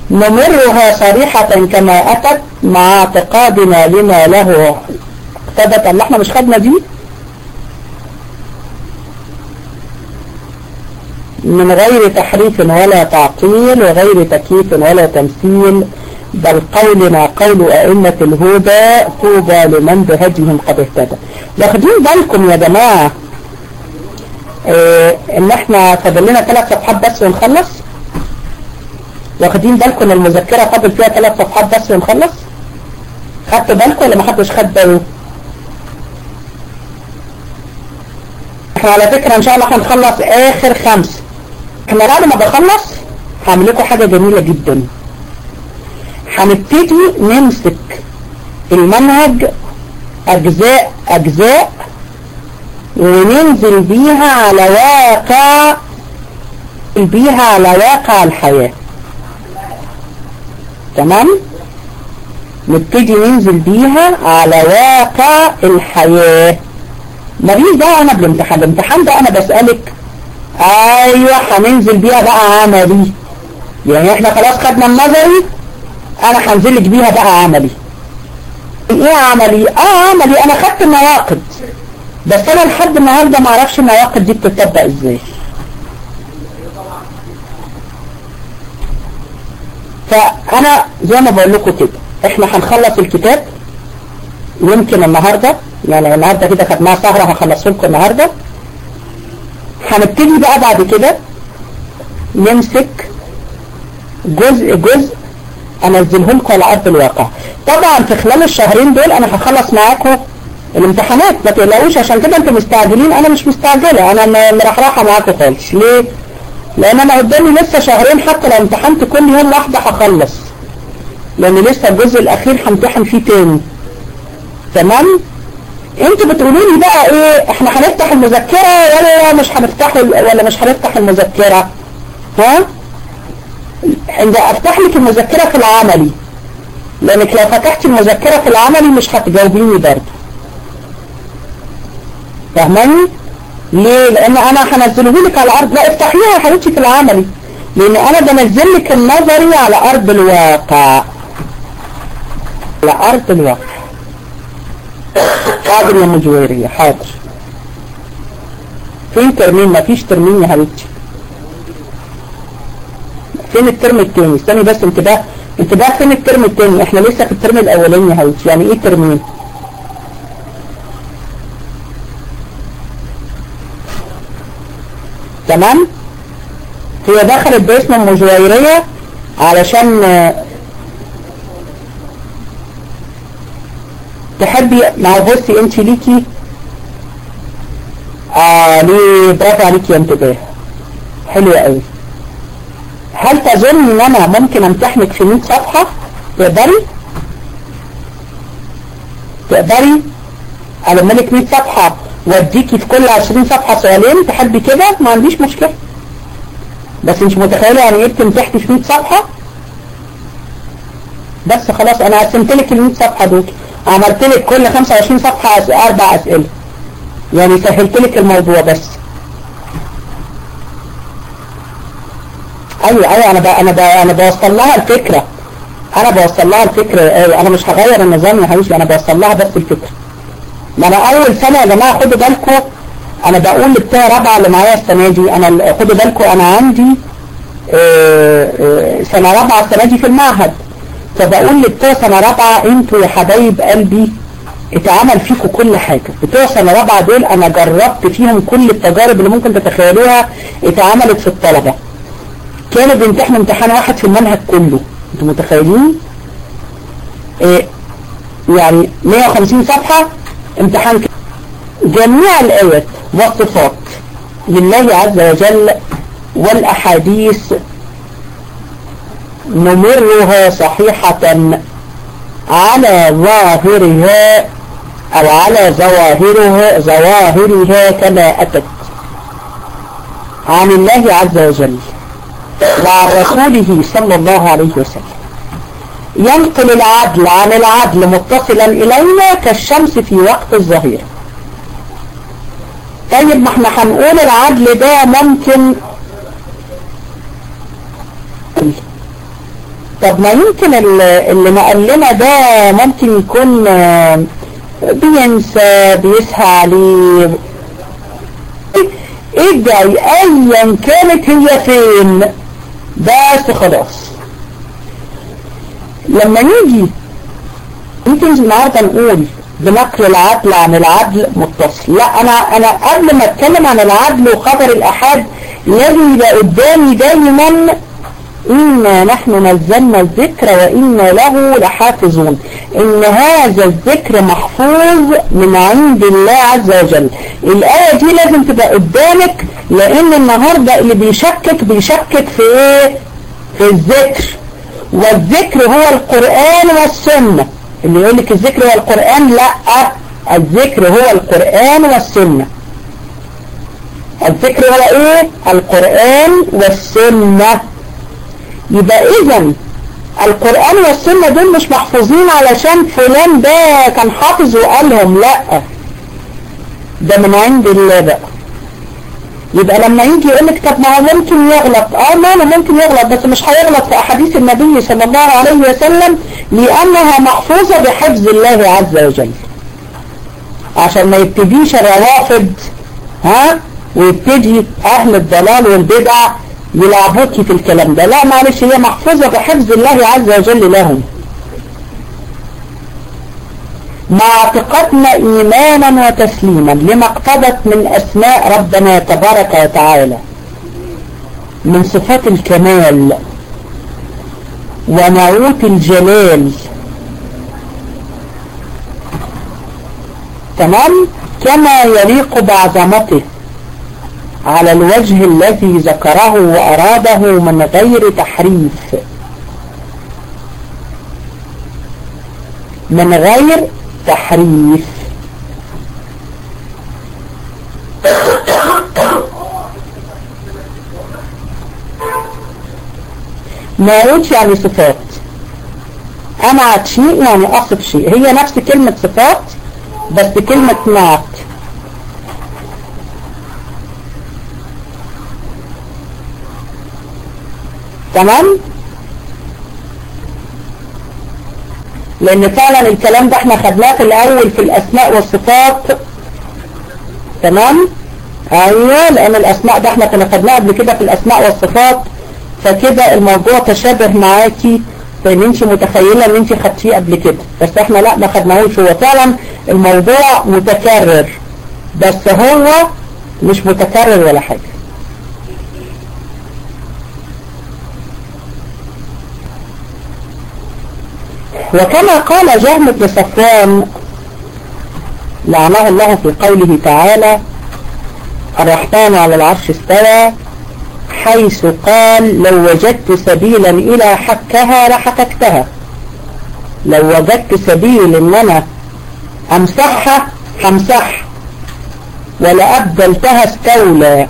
نمرها صريحة كما أتت مع اعتقادنا لما له اقتضت اللي احنا مش خدنا دي من غير تحريف ولا تعطيل وغير تكييف ولا تمثيل بل قولنا قول أئمة الهدى طوبى لمن بهديهم قد اهتدى واخدين بالكم يا جماعة اه ان احنا فاضل لنا ثلاث صفحات بس ونخلص واخدين بالكم المذكرة فاضل فيها ثلاث صفحات بس ونخلص خدت بالكم ولا ما حدش خد باله احنا على فكرة ان شاء الله هنخلص اخر خمسة احنا بعد ما بخلص هعمل لكم حاجة جميلة جدا هنبتدي نمسك المنهج اجزاء اجزاء وننزل بيها على واقع بيها على واقع الحياة تمام نبتدي ننزل بيها على واقع الحياة ماليش دعوه انا بالامتحان الامتحان ده انا بسألك ايوه هننزل بيها بقى عملي يعني احنا خلاص خدنا النظري انا هنزلك بيها بقى عملي ايه عملي اه عملي انا خدت النواقد بس انا لحد النهارده ما اعرفش النواقد دي بتطبق ازاي فانا زي ما بقول لكم كده احنا هنخلص الكتاب يمكن النهارده يعني النهارده كده خدناها سهره هخلصه لكم النهارده هنبتدي بقى بعد كده نمسك جزء جزء انزله لكم على ارض الواقع طبعا في خلال الشهرين دول انا هخلص معاكم الامتحانات ما تقلقوش عشان كده انتوا مستعجلين انا مش مستعجله انا مرحرحه معاكم خالص ليه لان انا قدامي لسه شهرين حتى لو امتحنت كل يوم واحده هخلص لان لسه الجزء الاخير همتحن فيه تاني تمام انتوا بتقولوا لي بقى ايه احنا هنفتح المذكرة ولا مش هنفتح ولا مش هنفتح المذكرة ها عند افتح لك المذكرة في العملي لانك لو فتحت المذكرة في العملي مش هتجاوبيني برضه فاهماني ليه لان انا هنزله لك على الارض لا افتحيها يا حبيبتي في العملي لان انا بنزل لك النظري على ارض الواقع على ارض الواقع حاضر يا مجويرية حاضر فين ترمين مفيش ترمين يا حبيبتي فين الترم التاني استني بس انتباه انتباه فين الترم التاني احنا لسه في الترم الاولاني يا حبيبتي يعني ايه ترمين تمام هي دخلت باسم ام جويرية علشان تحبي مع بصي انت ليكي اه ليه برافو عليكي يا انتباه حلو قوي هل تظن ان انا ممكن امتحنك في 100 صفحة تقدري تقدري الم لك 100 صفحة واديكي في كل 20 صفحة سؤالين تحبي كده ما عنديش مشكلة بس انت متخيلة يعني ايه بتمتحني في 100 صفحة بس خلاص انا قسمت لك ال 100 صفحة دول عملت لك كل 25 صفحة أس... اربع اسئلة يعني سهلت لك الموضوع بس ايوه ايوه انا ب... انا ب... انا بوصل لها الفكرة انا بوصل لها الفكرة ايوه انا مش هغير النظام يا حبيبي انا بوصل لها بس الفكرة ما انا اول سنة يا جماعة خدوا بالكم انا بقول لبتاع رابعة اللي معايا السنة دي انا خدوا بالكم انا عندي اه اه سنة رابعة السنة دي في المعهد فبقول لبتوع سنة رابعة انتوا يا حبايب قلبي اتعمل فيكم كل حاجة بتوع سنة رابعة دول انا جربت فيهم كل التجارب اللي ممكن تتخيلوها اتعملت في الطلبة كانوا بيمتحنوا امتحان واحد في المنهج كله انتوا متخيلين ايه يعني 150 صفحة امتحان جميع الآيات والصفات لله عز وجل والأحاديث نمرها صحيحة على ظاهرها أو على ظواهرها ظواهرها كما أتت عن الله عز وجل وعن رسوله صلى الله عليه وسلم ينقل العدل عن العدل متصلا إلينا كالشمس في وقت الظهيرة طيب ما احنا هنقول العدل ده ممكن طب ما يمكن اللي نقل لنا ده ممكن يكون بينسى بيسهى عليه ادعي ايا كانت هي فين بس خلاص لما نيجي يمكن النهارده نقول بنقل العدل عن العدل متصل لا انا انا قبل ما اتكلم عن العدل وخبر الاحاد لازم يبقى قدامي دايما إنا نحن نزلنا الذكر وإنا له لحافظون إن هذا الذكر محفوظ من عند الله عز وجل الآية دي لازم تبقى قدامك لأن النهاردة اللي بيشكك بيشكك في إيه؟ في الذكر والذكر هو القرآن والسنة اللي يقول لك الذكر هو القرآن لا الذكر هو القرآن والسنة الذكر هو ايه القرآن والسنة يبقى اذا القرآن والسنة دول مش محفوظين علشان فلان ده كان حافظ وقالهم لا ده من عند الله بقى يبقى لما يجي يقول لك طب ما هو ممكن يغلط اه ماله ممكن يغلط بس مش هيغلط في احاديث النبي صلى الله عليه وسلم لانها محفوظة بحفظ الله عز وجل عشان ما يبتديش الروافد ها ويبتدي اهل الضلال والبدع يلعبوكي في الكلام ده لا معلش هي محفوظة بحفظ الله عز وجل لهم مع اعتقادنا ايمانا وتسليما لما اقتضت من اسماء ربنا تبارك وتعالى من صفات الكمال ونعوت الجلال تمام كما يليق بعظمته على الوجه الذي ذكره وأراده من غير تحريف من غير تحريف نعود يعني صفات أنا شيء يعني أصف شيء هي نفس كلمة صفات بس كلمة نعت تمام لان فعلا الكلام ده احنا خدناه في الاول في الاسماء والصفات تمام ايوه لان الاسماء ده احنا كنا خدناه قبل كده في الاسماء والصفات فكده الموضوع تشابه معاكي فان انت متخيله ان انت خدتيه قبل كده بس احنا لا ما خدناهوش هو فعلا الموضوع متكرر بس هو مش متكرر ولا حاجه وكما قال جهم بن صفوان لعنه الله في قوله تعالى الرحمن على العرش استوى حيث قال لو وجدت سبيلا إلى حكها لحككتها لو وجدت سبيل إن أنا أمسحها همسحها ولأبدلتها استولى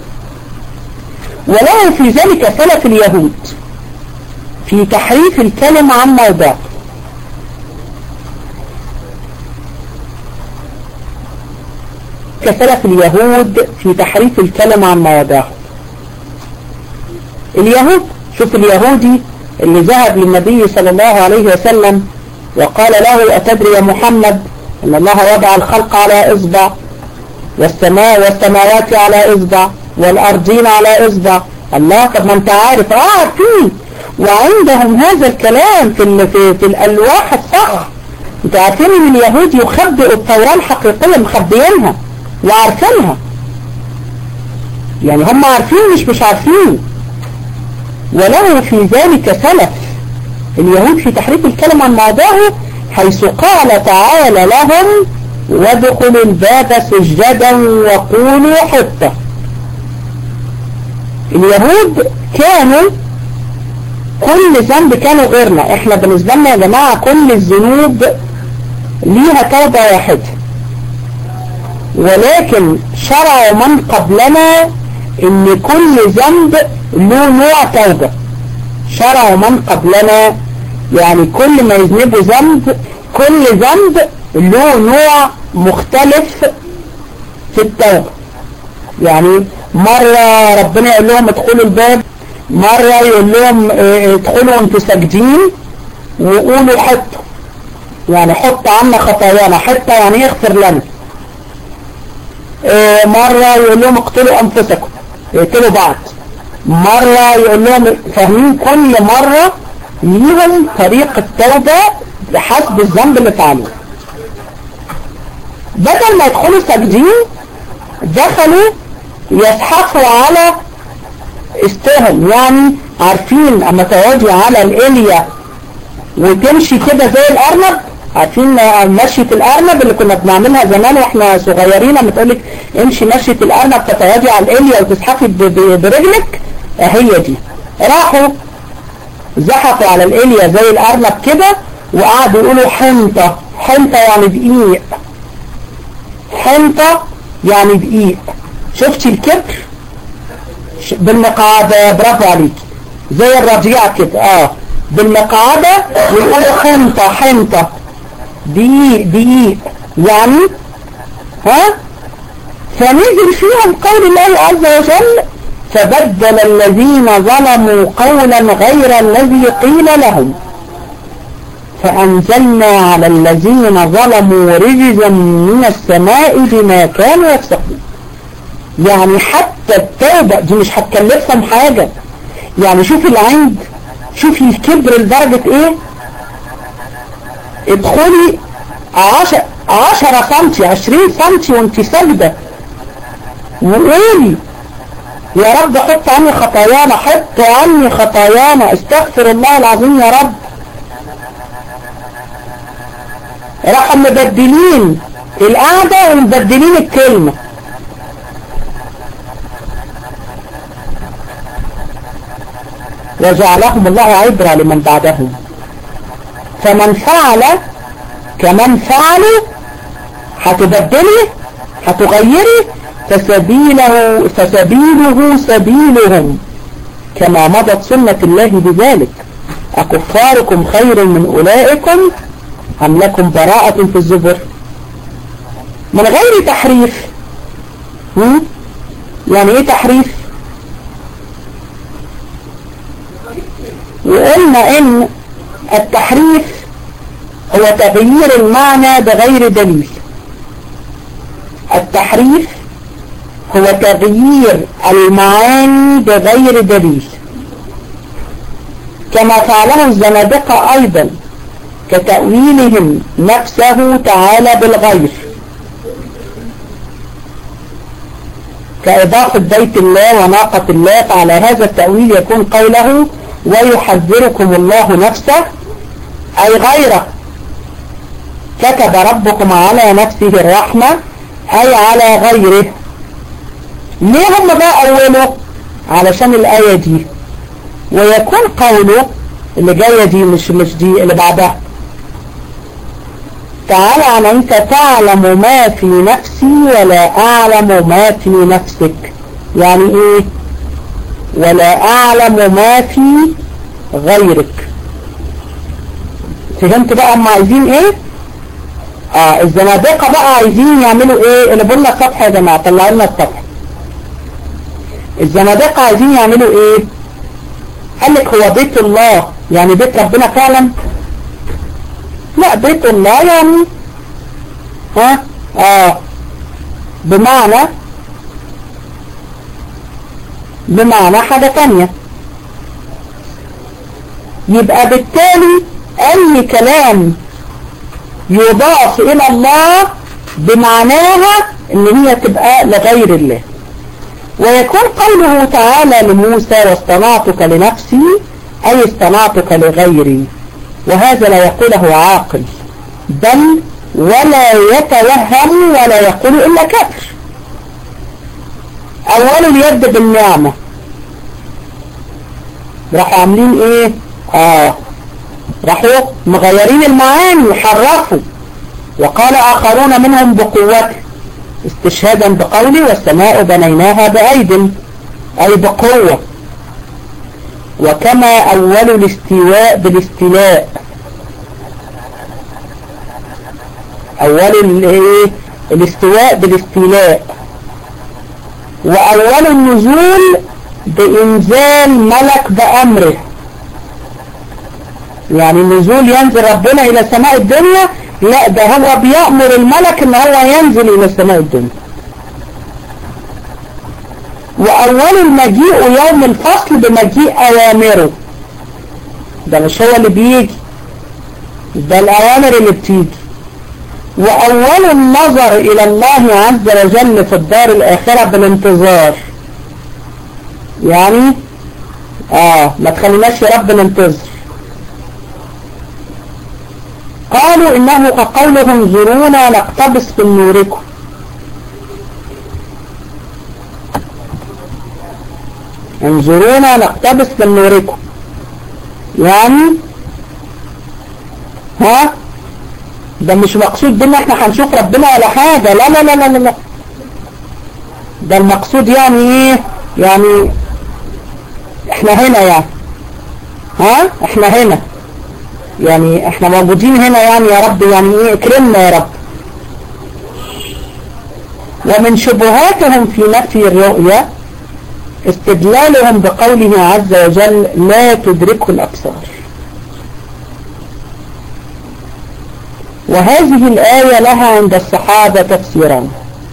وله في ذلك سلف اليهود في تحريف الكلمة عن موضعه كسلف اليهود في تحريف الكلمة عن مواضعه اليهود شوف اليهودي اللي ذهب للنبي صلى الله عليه وسلم وقال له أتدري يا محمد أن الله وضع الخلق على إصبع والسماء والسماوات على إصبع والأرضين على إصبع الله طب ما انت عارف اه عارفين وعندهم هذا الكلام في, في, في الألواح الصح انتوا عارفين ان اليهود يخبئوا التوراة الحقيقية مخبئينها وعارفينها يعني هم عارفين مش مش عارفين وله في ذلك سلف اليهود في تحريف الكلام عن موضعه حيث قال تعالى لهم وادخلوا الباب سجدا وقولوا حطة اليهود كانوا كل ذنب كانوا غيرنا احنا بالنسبة لنا يا جماعة كل الذنوب ليها توبة واحدة ولكن شرع من قبلنا ان كل ذنب له نوع توبة شرع من قبلنا يعني كل ما يذنبوا ذنب كل ذنب له نوع مختلف في التوبة يعني مرة ربنا يقول لهم ادخلوا الباب مرة يقول لهم اه ادخلوا انتوا ساجدين وقولوا حطوا يعني حط عنا خطايانا حتى يعني يغفر لنا اه مرة يقول لهم اقتلوا انفسكم يقتلوا بعض مرة يقول لهم فاهمين كل مرة ليهم طريق التوبة بحسب الذنب اللي فعلوه بدل ما يدخلوا ساجدين دخلوا يزحفوا على استهم يعني عارفين اما تواجي على الاليا وتمشي كده زي الارنب عارفين مشية الارنب اللي كنا بنعملها زمان واحنا صغيرين لما تقولك امشي مشية الارنب تتواجي على الاليا وتزحفي برجلك هي دي راحوا زحفوا على الاليا زي الارنب كده وقعدوا يقولوا حنطة حنطة يعني دقيق حنطة يعني دقيق شفتي الكبر بالمقعدة برافو عليك زي الرضيع كده اه بالمقعدة ويقولوا حنطة حنطة دقيق دقيق يعني ها فنزل فيهم قول الله عز وجل فبدل الذين ظلموا قولا غير الذي قيل لهم فأنزلنا على الذين ظلموا رجزا من السماء بما كانوا يفسقون يعني حتى التوبة دي مش هتكلفهم حاجة يعني شوفي العند شوفي الكبر لدرجة ايه ادخلي عشر عشرة سنتي عشرين سنتي وانت ساجدة وقولي يا رب حط عني خطايانا حط عني خطايانا استغفر الله العظيم يا رب راحوا مبدلين القعدة ومبدلين الكلمة وجعلهم الله عبرة لمن بعدهم فمن فعل كمن فعلوا هتبدلي هتغيري فسبيله فسبيله سبيلهم كما مضت سنة الله بذلك أكفاركم خير من أولئكم أم لكم براءة في الزبر من غير تحريف هم؟ يعني ايه تحريف وقلنا ان التحريف هو تغيير المعنى بغير دليل التحريف هو تغيير المعاني بغير دليل كما فعله الزنادقة أيضا كتأويلهم نفسه تعالى بالغير كإضافة بيت الله وناقة الله فعلى هذا التأويل يكون قوله ويحذركم الله نفسه أي غيره كتب ربكم على نفسه الرحمة أي على غيره ليه هم بقى أولوا علشان الآية دي ويكون قوله اللي جاية دي مش مش دي اللي بعدها تعالى عن انت تعلم ما في نفسي ولا اعلم ما في نفسك يعني ايه ولا اعلم ما في غيرك فهمت بقى هم عايزين ايه اه الزنادقة بقى عايزين يعملوا ايه اللي بقولنا السطح يا جماعة طلعوا لنا السطح الزنادقة عايزين يعملوا ايه قال لك هو بيت الله يعني بيت ربنا فعلا لا بيت الله يعني ها اه بمعنى بمعنى حاجة تانية يبقى بالتالي اي كلام يضاف الى الله بمعناها ان هي تبقى لغير الله ويكون قوله تعالى لموسى واصطنعتك لنفسي اي اصطنعتك لغيري وهذا لا يقوله عاقل بل ولا يتوهم ولا يقول إلا كافر أول اليد بالنعمة راحوا عاملين ايه اه راحوا مغيرين المعاني وحرفوا وقال آخرون منهم بقوته استشهادا بقولي والسماء بنيناها بأيد أي بقوة وكما أول الاستواء بالاستيلاء أول الاستواء بالاستيلاء وأول النزول بإنزال ملك بأمره يعني نزول ينزل ربنا إلى سماء الدنيا لا ده هو بيأمر الملك ان هو ينزل إلى سماء الدنيا وأول المجيء يوم الفصل بمجيء أوامره ده مش هو اللي بيجي ده الأوامر اللي بتيجي وأول النظر إلى الله عز وجل في الدار الآخرة بالانتظار يعني آه ما تخليناش يا رب ننتظر قالوا إنه كقولهم انظرونا نقتبس من نوركم انظرونا نقتبس من نوركم يعني ها ده مش مقصود بان احنا هنشوف ربنا ولا حاجة لا لا لا لا لا ده المقصود يعني ايه يعني احنا هنا يعني ها احنا هنا يعني احنا موجودين هنا يعني يا رب يعني ايه اكرمنا يا رب ومن شبهاتهم في نفي الرؤيا استدلالهم بقوله عز وجل لا تدركه الأبصار وهذه الآية لها عند الصحابة تفسيران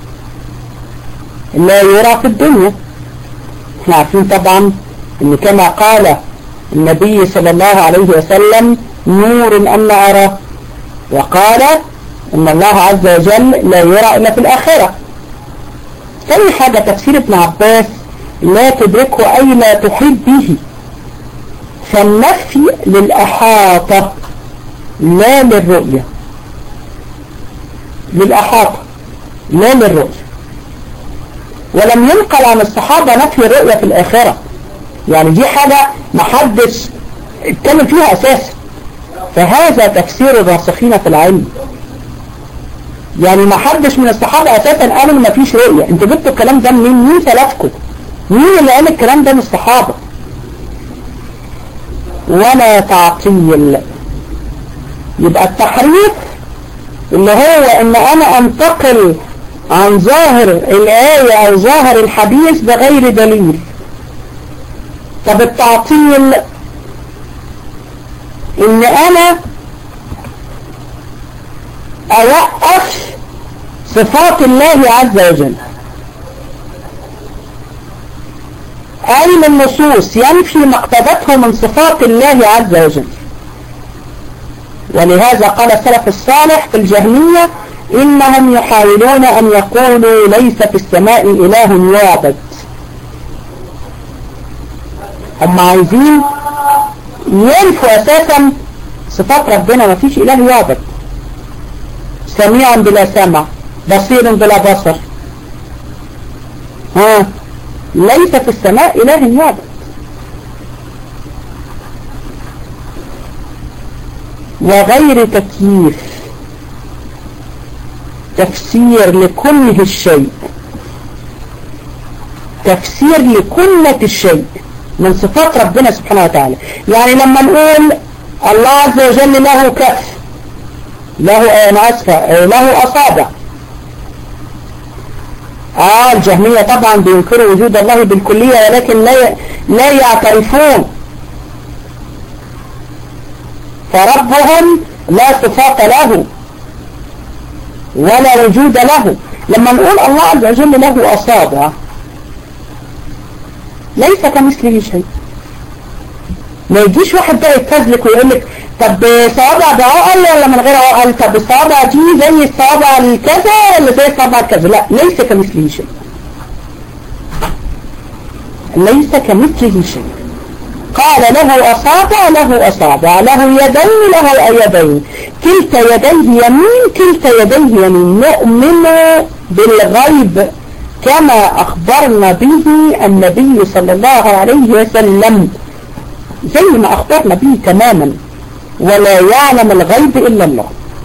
لا يرى في الدنيا احنا عارفين طبعا ان كما قال النبي صلى الله عليه وسلم نور أن أراه وقال ان الله عز وجل لا يرى إلا في الآخرة ثاني حاجة تفسير ابن عباس لا تدركه أي لا تحيط به فالنفي للأحاطة لا للرؤية للأحاطة لا للرؤية ولم ينقل عن الصحابة نفي الرؤية في الآخرة يعني دي حاجة محدش اتكلم فيها أساسا فهذا تفسير الراسخين في العلم يعني ما حدش من الصحابة أساسا قالوا ما فيش رؤية انتوا جبتوا الكلام ده منين مين سلفكم مين اللي قال الكلام ده من الصحابة ولا تعطيل يبقى التحريف اللي هو ان انا انتقل عن ظاهر الآية او ظاهر الحديث بغير دليل طب التعطيل ان انا اوقف صفات الله عز وجل علم النصوص ينفي ما اقتضته من صفات الله عز وجل ولهذا قال السلف الصالح في الجهمية إنهم يحاولون أن يقولوا ليس في السماء إله يعبد هم عايزين ينفوا أساسا صفات ربنا ما فيش إله يعبد سميع بلا سمع بصير بلا بصر ها ليس في السماء إله يعبد وغير تكييف تفسير لكله الشيء تفسير لكلة الشيء من صفات ربنا سبحانه وتعالى يعني لما نقول الله عز وجل له كف له انا اسفة له اصابع اه الجهمية طبعا بينكروا وجود الله بالكلية ولكن لا لا يعترفون فربهم لا صفات له ولا وجود له لما نقول الله عز وجل له أصابع ليس كمثله شيء ما يجيش واحد بقى يتفزلك ويقول لك طب صوابع ده عقل ولا من غير عقل طب الصوابع دي زي الصوابع الكذا ولا زي الصوابع كذا لا ليس كمثله شيء ليس كمثله شيء قال له أصابع له أصابع له يدين له يدين كلتا يديه يمين كلتا يديه يمين نؤمن بالغيب كما أخبرنا به النبي صلى الله عليه وسلم زي ما أخبرنا به تماما ولا يعلم الغيب إلا الله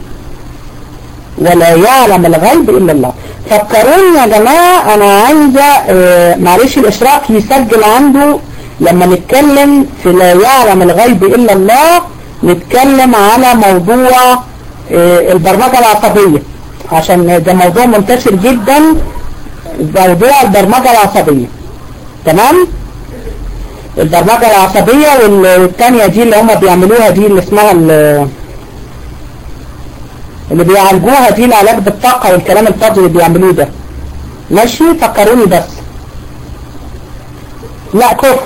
ولا يعلم الغيب إلا الله فكروني يا جماعة أنا عايزة آه معلش الإشراف يسجل عنده لما نتكلم في لا يعلم الغيب إلا الله نتكلم على موضوع آه البرمجة العصبية عشان ده موضوع منتشر جدا موضوع البرمجة العصبية تمام البرمجة العصبية والتانية دي اللي هم بيعملوها دي اللي اسمها اللي بيعالجوها دي العلاج بالطاقة والكلام الفاضي اللي بيعملوه ده ماشي فكروني بس لا كفر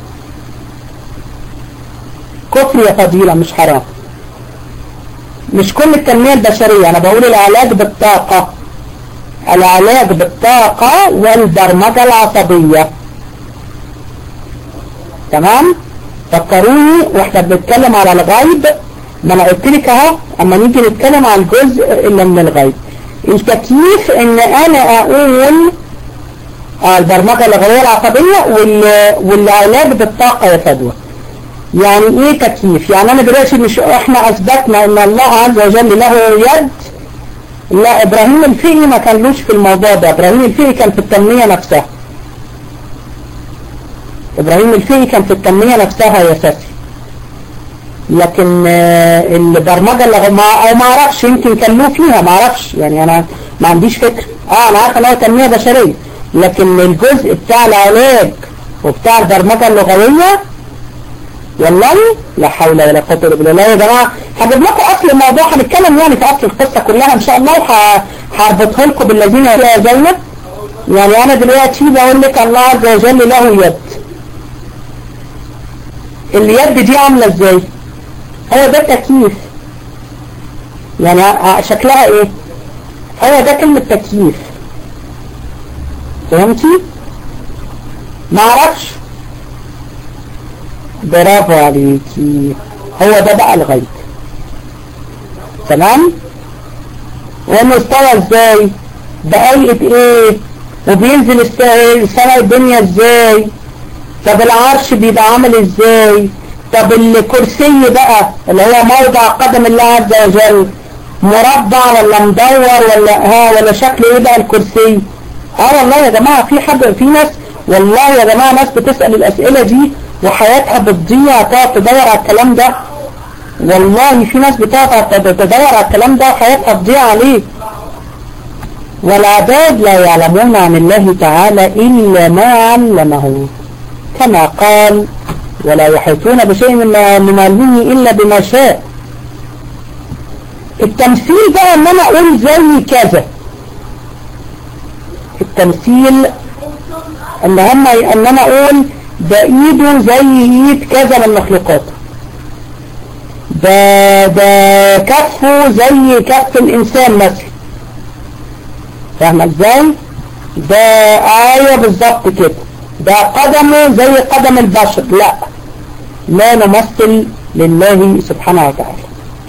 كفر يا فضيلة مش حرام مش كل التنمية البشرية انا بقول العلاج بالطاقة العلاج بالطاقة والبرمجة العصبية تمام فكروني واحنا بنتكلم على الغيب ما انا قلت لك اهو اما نيجي نتكلم عن الجزء اللي من الغيب التكييف ان انا اقول البرمجة الغوية العصبية والعلاج بالطاقة يا فدوى يعني ايه تكييف يعني انا دلوقتي مش احنا اثبتنا ان الله عز وجل له يد لا ابراهيم الفقي ما كانلوش في الموضوع ده ابراهيم الفقي كان في التنمية نفسها ابراهيم الفقي كان في التنمية نفسها يا ساسي لكن البرمجة اللي ما او ما اعرفش يمكن كان له فيها ما اعرفش يعني انا ما عنديش فكر اه انا عارفه ان هو تنمية بشرية لكن الجزء بتاع العلاج وبتاع البرمجة اللغوية والله لا حول ولا قوة الا بالله يا جماعة هجيب لكم اصل الموضوع هنتكلم يعني في اصل القصة كلها ان شاء الله وهربطها لكم بالذين يا زينب يعني انا دلوقتي بقول لك الله عز وجل له يد اليد دي عاملة ازاي هو ده تكييف يعني شكلها ايه هو ده كلمة تكييف فهمتي ما اعرفش برافو عليكي هو ده بقى الغيب تمام والمستوى ازاي بآية ايه وبينزل السماء الدنيا ازاي طب العرش بيبقى عامل ازاي طب الكرسي بقى اللي هو موضع قدم الله عز وجل مربع ولا مدور ولا ها ولا شكل ايه بقى الكرسي اه والله يا جماعة في حد في ناس والله يا جماعة ناس بتسأل الاسئلة دي وحياتها بتضيع تقعد تدور على الكلام ده والله في ناس بتقعد تدور على الكلام ده وحياتها تضيع عليه والعباد لا يعلمون عن الله تعالى إلا ما علمه كما قال ولا يحيطون بشيء من علمه إلا بما شاء التمثيل بقى ان انا اقول زي كذا التمثيل ان هم ان انا اقول ده ايده زي ايد كذا من مخلوقاته ده ده كفه زي كف الانسان مثلا فاهمة ازاي ده ايوه بالظبط كده ده قدمه زي قدم البشر لا لا نمثل لله سبحانه وتعالى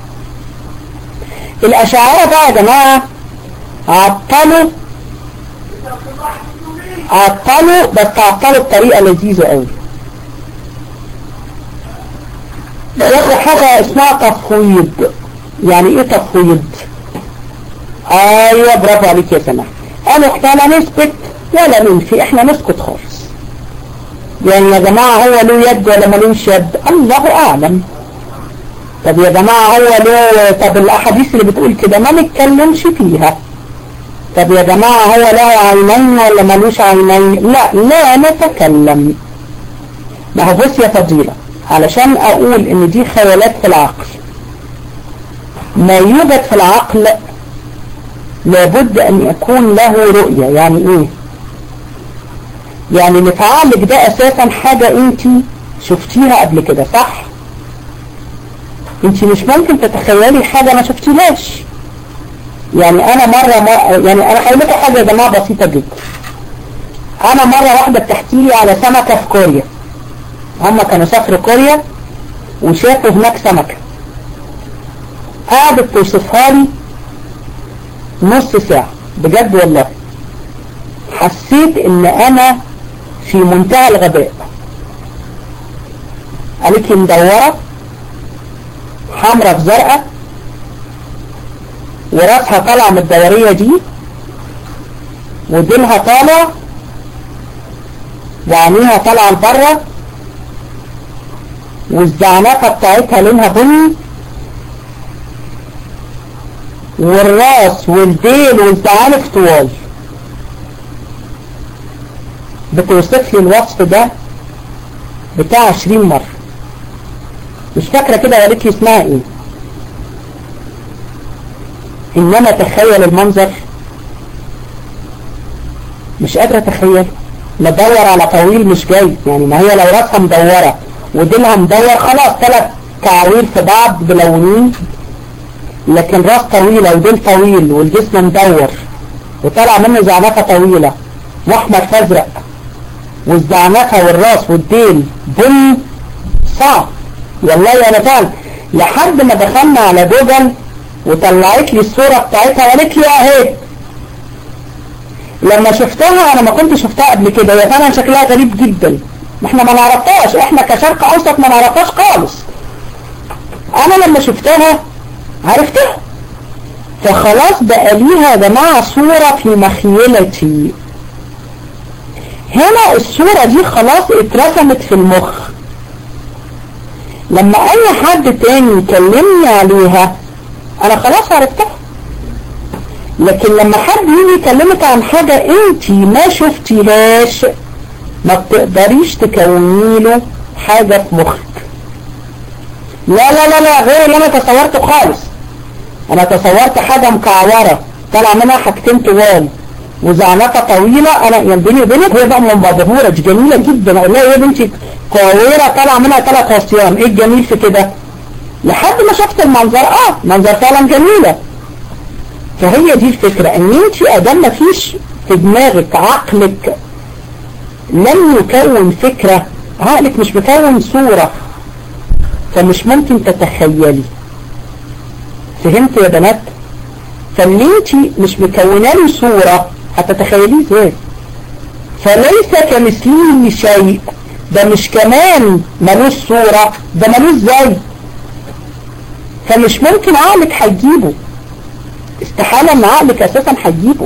الاشاعرة بقى يا جماعة عطلوا عطلوا بس عطلوا بطريقة لذيذة قوي ياخد حاجة اسمها تفويض يعني ايه تفويض ايوه برافو عليك يا سماح قالوا احنا لا نثبت ولا ننفي احنا نسكت خالص يعني يا جماعة هو له يد ولا ملوش يد الله اعلم طب يا جماعة هو له طب الاحاديث اللي بتقول كده ما نتكلمش فيها طب يا جماعة هو له عينين ولا ملوش عينين لا لا نتكلم ما هو بص يا فضيلة علشان اقول ان دي خيالات في العقل ما يوجد في العقل لابد ان يكون له رؤية يعني ايه يعني اللي في عقلك ده اساسا حاجة انت شفتيها قبل كده صح انت مش ممكن تتخيلي حاجة ما شفتيهاش يعني انا مرة ما يعني انا هقول لكم حاجة يا جماعة بسيطة جدا انا مرة واحدة بتحكي لي على سمكة في كوريا هم كانوا سافروا كوريا وشافوا هناك سمكة قعدت توصفها لي نص ساعة بجد والله حسيت ان انا في منتهى الغباء قالت لي مدورة حمرة في زرقاء وراسها طالعة من الدورية دي وديلها طالع وعينيها طالعة لبره والزعنفة بتاعتها لونها بني والراس والديل والزعانف طوال بتوصف لي الوصف ده بتاع 20 مرة مش فاكرة كده قالت لي اسمها ايه انما تخيل المنظر مش قادرة اتخيل ندور على طويل مش جاي يعني ما هي لو راسها مدورة وديلها مدور خلاص ثلاث كعوير في بعض ملونين لكن راس طويلة وديل طويل والجسم مدور وطلع منه زعنفة طويلة واحمر فازرق والزعنفة والراس والديل بني صعب والله انا فعلا لحد ما دخلنا على جوجل وطلعت لي الصورة بتاعتها وقالت لي اهي لما شفتها انا ما كنت شفتها قبل كده هي فعلا شكلها غريب جدا احنا ما نعرفهاش احنا كشرق اوسط ما نعرفهاش خالص انا لما شفتها عرفتها فخلاص بقى ليها يا جماعة صورة في مخيلتي هنا الصورة دي خلاص اترسمت في المخ لما اي حد تاني يكلمني عليها انا خلاص عرفتها لكن لما حد يجي يكلمك عن حاجة انت ما شفتيهاش ما بتقدريش تكوني له حاجة في مخك لا لا لا لا غير اللي انا تصورته خالص انا تصورت حاجة مكعورة طلع منها حاجتين طوال وزعنفة طويلة انا يعني بيني وبينك هي بقى منبهورة دي جميلة جدا اقول لها يا بنتي كويرة طلع منها ثلاث عصيان ايه الجميل في كده لحد ما شفت المنظر اه منظر فعلا جميلة فهي دي الفكرة ان انت ادام ما فيش في دماغك عقلك لم يكون فكرة عقلك مش مكون صورة فمش ممكن تتخيلي فهمت يا بنات فاللي انت مش مكونه له صورة هتتخيليه ازاي فليس كمثله شيء ده مش كمان ملوش صورة ده ملوش زي فمش ممكن عقلك هيجيبه استحالة ان عقلك اساسا هيجيبه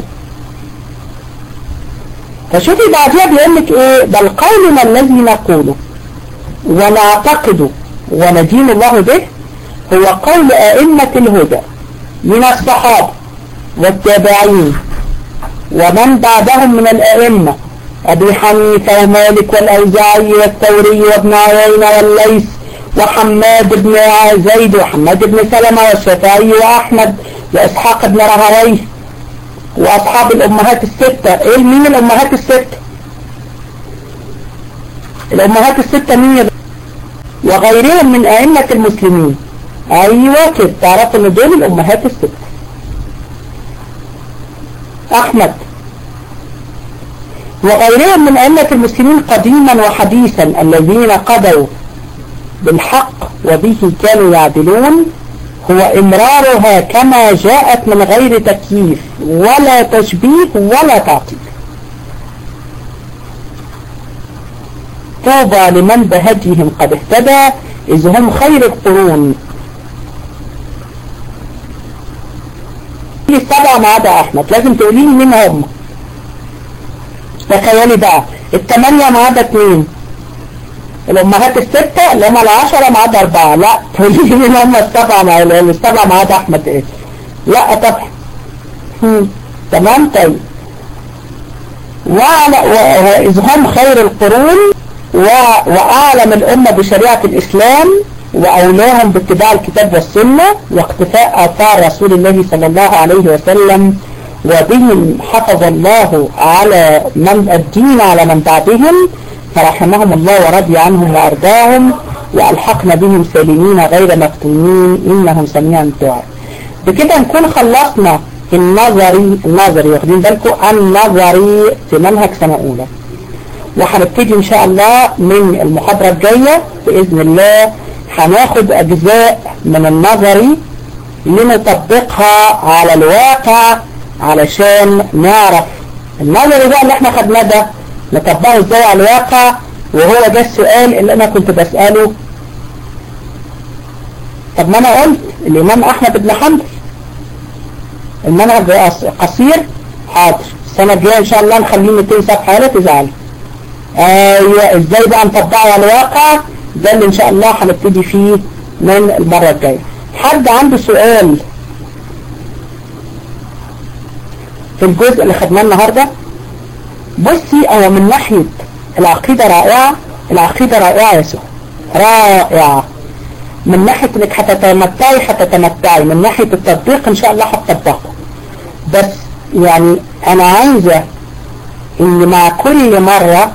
فشوفي بعديها بيقول لك ايه بل قولنا الذي نقوله ونعتقده وندين الله به هو قول ائمة الهدى من الصحابة والتابعين ومن بعدهم من الائمة ابي حنيفة ومالك والاوزاعي والثوري وابن عيينة والليث وحماد بن زيد وحماد بن سلمة والشافعي واحمد واسحاق بن رهويه واصحاب الامهات الستة ايه مين الامهات الستة الامهات الستة مين وغيرهم من ائمة المسلمين ايوه كده تعرفوا ان دول الامهات الستة احمد وغيرهم من ائمة المسلمين قديما وحديثا الذين قضوا بالحق وبه كانوا يعدلون هو إمرارها كما جاءت من غير تكييف ولا تشبيه ولا تعطيل طوبى لمن بهديهم قد اهتدى إذ هم خير القرون السبعة ما عدا أحمد لازم تقولي لي مين هم تخيلي بقى الثمانية ما عدا اثنين الأمهات الستة اللي هم العشرة ما عدا أربعة لا تقولي لي مين هم السبعة مع السبعة ما عدا أحمد إيه لا طبعا تمام طيب وعلى وإذ هم خير القرون وأعلم الأمة بشريعة الإسلام وأولاهم باتباع الكتاب والسنة واقتفاء آثار رسول الله صلى الله عليه وسلم وبهم حفظ الله على من الدين على من بعدهم فرحمهم الله ورضي عنهم وأرضاهم وألحقنا بهم سالمين غير مفتونين إنهم سميع الدعاء بكده نكون خلصنا النظري النظري واخدين بالكم النظري في منهج سنة أولى وهنبتدي إن شاء الله من المحاضرة الجاية بإذن الله هناخد أجزاء من النظري لنطبقها على الواقع علشان نعرف النظري بقى اللي احنا خدناه ده نطبقه ازاي على الواقع وهو ده السؤال اللي انا كنت بسأله طب ما انا قلت الامام احمد بن حنبل المنهج قصير حاضر السنة الجاية ان شاء الله نخليه 200 صفحة لا تزعل ايوه ازاي بقى نطبقه على الواقع ده اللي ان شاء الله هنبتدي فيه من المرة الجاية حد عنده سؤال في الجزء اللي خدناه النهاردة بصي انا من ناحية العقيدة رائعة العقيدة رائعة يا سهى رائعة من ناحية انك هتتمتعي هتتمتعي من ناحية التطبيق ان شاء الله هتطبقه بس يعني انا عايزة ان مع كل مرة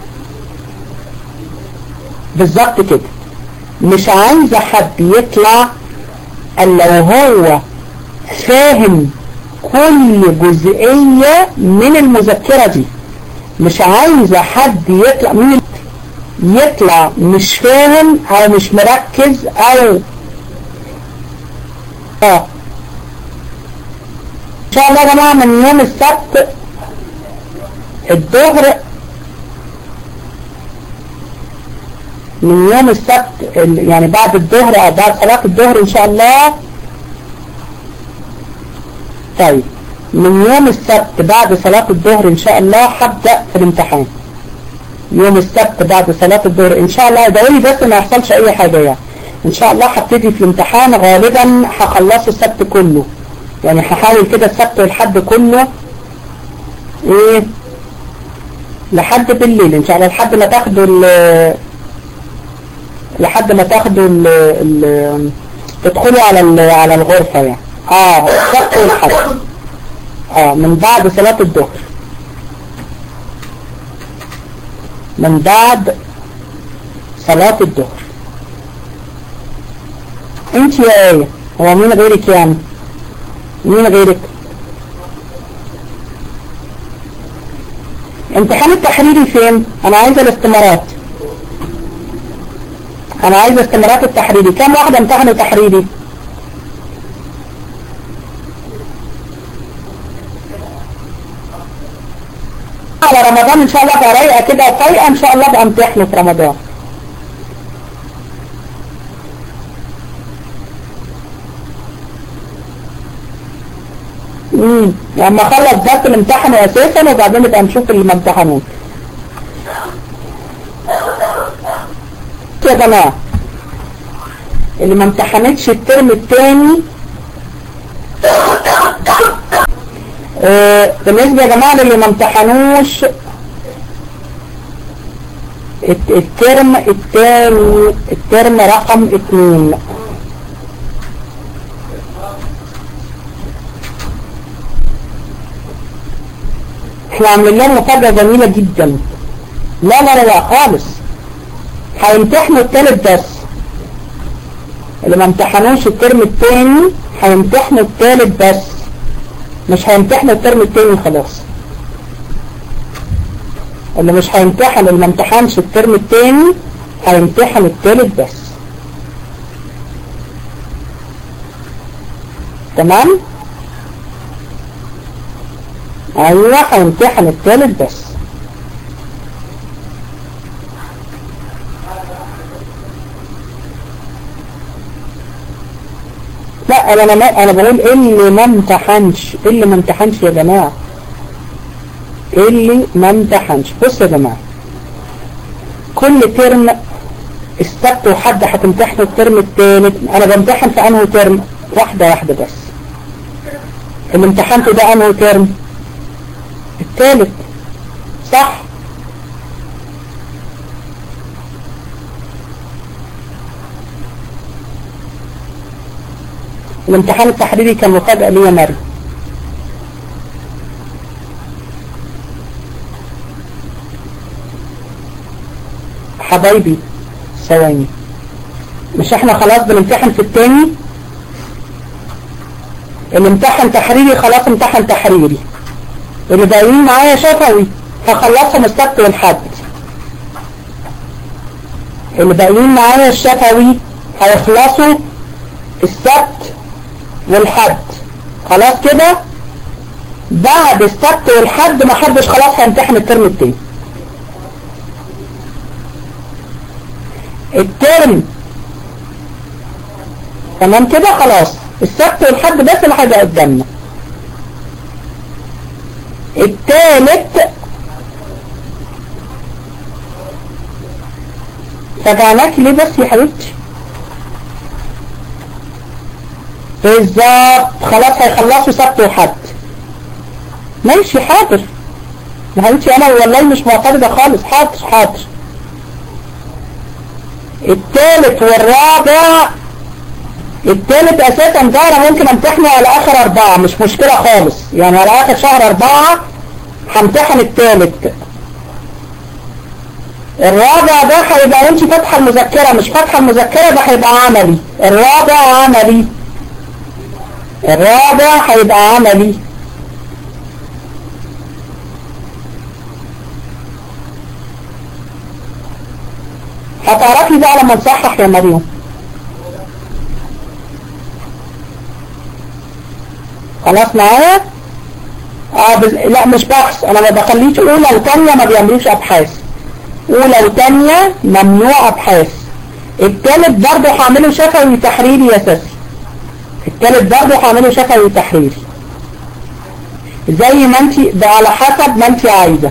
بالظبط كده مش عايزة حد يطلع الا وهو فاهم كل جزئية من المذكرة دي مش عايزة حد يطلع من يطلع مش فاهم او مش مركز او اه ان شاء الله يا جماعة من يوم السبت الظهر من يوم السبت يعني بعد الظهر او بعد صلاة الظهر ان شاء الله طيب من يوم السبت بعد صلاة الظهر ان شاء الله هبدأ في الامتحان يوم السبت بعد صلاة الظهر ان شاء الله ادعوا لي بس ما يحصلش اي حاجة يعني ان شاء الله هبتدي في الامتحان غالبا هخلصه السبت كله يعني هحاول كده السبت والحد كله ايه لحد بالليل ان شاء الله لحد ما تاخدوا ال لحد ما تاخدوا ال ال تدخلوا على على الغرفة يعني اه السبت والحد اه من بعد صلاة الظهر من بعد صلاة الظهر انت يا ايه هو مين غيرك يعني مين غيرك امتحان التحريري فين انا عايزة الاستمارات انا عايزة استمارات التحريري كم واحدة امتحنوا تحريري على رمضان ان شاء الله بقى رايقه كده وفايقه ان شاء الله بقى امتحنه في رمضان امم لما اخلص بس اللي امتحنوا اساسا وبعدين نبقى نشوف اللي ما امتحنوش يا جماعه اللي ما امتحنتش الترم الثاني آه بالنسبة يا جماعة اللي ما امتحنوش الترم الثاني الترم رقم اتنين احنا عاملين لهم مفاجأة جميلة جدا لا لا لا, لا خالص هيمتحنوا التالت بس اللي ما امتحنوش الترم الثاني هيمتحنوا التالت بس مش هيمتحن الترم التاني خلاص اللي مش هيمتحن اللي ما امتحنش الترم التاني هيمتحن التالت بس تمام ايوه هيمتحن التالت بس لا انا ما انا بقول اللي ما امتحنش اللي ما امتحنش يا جماعه اللي ما امتحنش بص يا جماعه كل ترم السبت وحد هتمتحن الترم الثالث انا بمتحن في انه ترم واحده واحده بس اللي امتحنته ده انه ترم الثالث صح الامتحان التحريري كان مفاجأة لي يا مريم حبايبي ثواني مش احنا خلاص بنمتحن في التاني اللي امتحن تحريري خلاص امتحن تحريري اللي باقيين معايا شفوي هخلصهم السبت والحد اللي باقيين معايا الشفوي هيخلصوا السبت والحد خلاص كده بعد السبت والحد ما حدش خلاص هيمتحن الترم التاني الترم تمام كده خلاص السبت والحد بس اللي هيبقى قدامنا التالت تابعناك ليه بس يا حبيبتي بالظبط خلاص هيخلصوا سبت وحد ماشي حاضر يا حبيبتي انا والله مش معترضة خالص حاضر حاضر الثالث والرابع الثالث اساسا ده انا ممكن امتحنه على اخر اربعة مش مشكلة خالص يعني على اخر شهر اربعة همتحن الثالث الرابع ده هيبقى انت فاتحه المذكرة مش فاتحه المذكرة ده هيبقى عملي الرابع عملي الرابع هيبقى عملي هتعرفي بقى لما نصحح يا مريم خلاص معايا اه بز... لا مش بحث انا ما بخليش اولى وثانيه ما بيعملوش ابحاث اولى وثانيه ممنوع ابحاث الثالث برضه هعمله شفوي تحريري يا ساسي الثالث برضه هعمله شفوي تحريري زي ما انت ده على حسب ما انت عايزه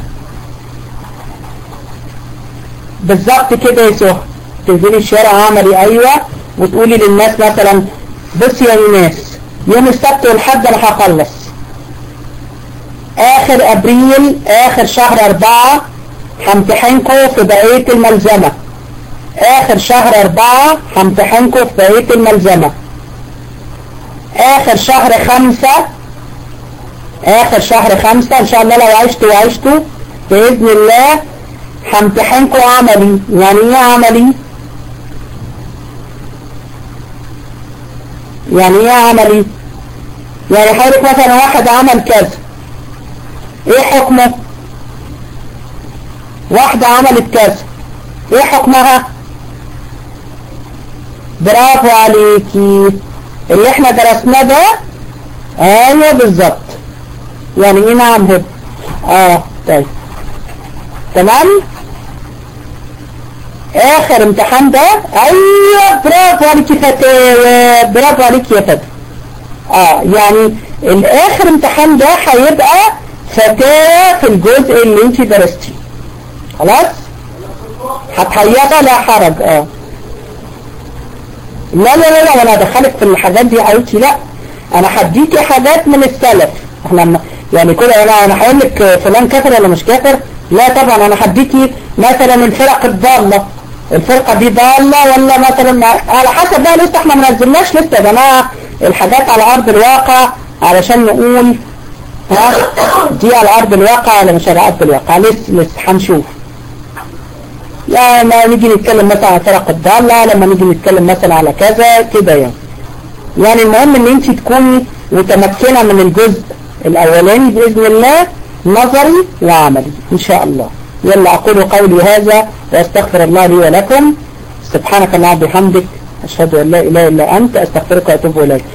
بالظبط كده يا سهى تنزلي الشارع عملي ايوه وتقولي للناس مثلا بصي يا ناس يوم السبت والحد انا هخلص اخر ابريل اخر شهر اربعة همتحنكم في بقية الملزمة اخر شهر اربعة همتحنكم في بقية الملزمة اخر شهر خمسة اخر شهر خمسة ان شاء الله لو عشتوا وعشتوا باذن الله همتحنكم عملي يعني ايه عملي يعني ايه عملي يعني حضرتك مثلا واحد عمل كذا ايه حكمه واحدة عملت كذا ايه حكمها برافو عليكي اللي احنا درسناه ده ايوه بالظبط يعني ايه نعم هب اه طيب تمام اخر امتحان ده ايوه برافو عليكي فتاوى برافو عليكي يا فتاوى اه يعني الاخر امتحان ده هيبقى فتاة في الجزء اللي انت درستيه خلاص هتهيئها لا حرج اه لا لا لا لا وانا ادخلك في الحاجات دي يا حبيبتي لا انا هديكي حاجات من السلف احنا يعني كده انا انا هقول لك فلان كافر ولا مش كافر لا طبعا انا هديكي مثلا الفرق الضالة الفرقة دي ضالة ولا مثلا على حسب بقى لسه احنا منزلناش لسه يا جماعة الحاجات على ارض الواقع علشان نقول ها دي على ارض الواقع ولا مش على ارض الواقع لسه لسه هنشوف لما نيجي نتكلم مثلا على فرق الضالة لما نيجي نتكلم مثلا على كذا كده يعني يعني المهم ان انت تكوني متمكنة من الجزء الاولاني باذن الله نظري وعملي ان شاء الله يلا اقول قولي هذا واستغفر الله لي ولكم سبحانك اللهم وبحمدك اشهد ان لا اله الا انت استغفرك واتوب اليك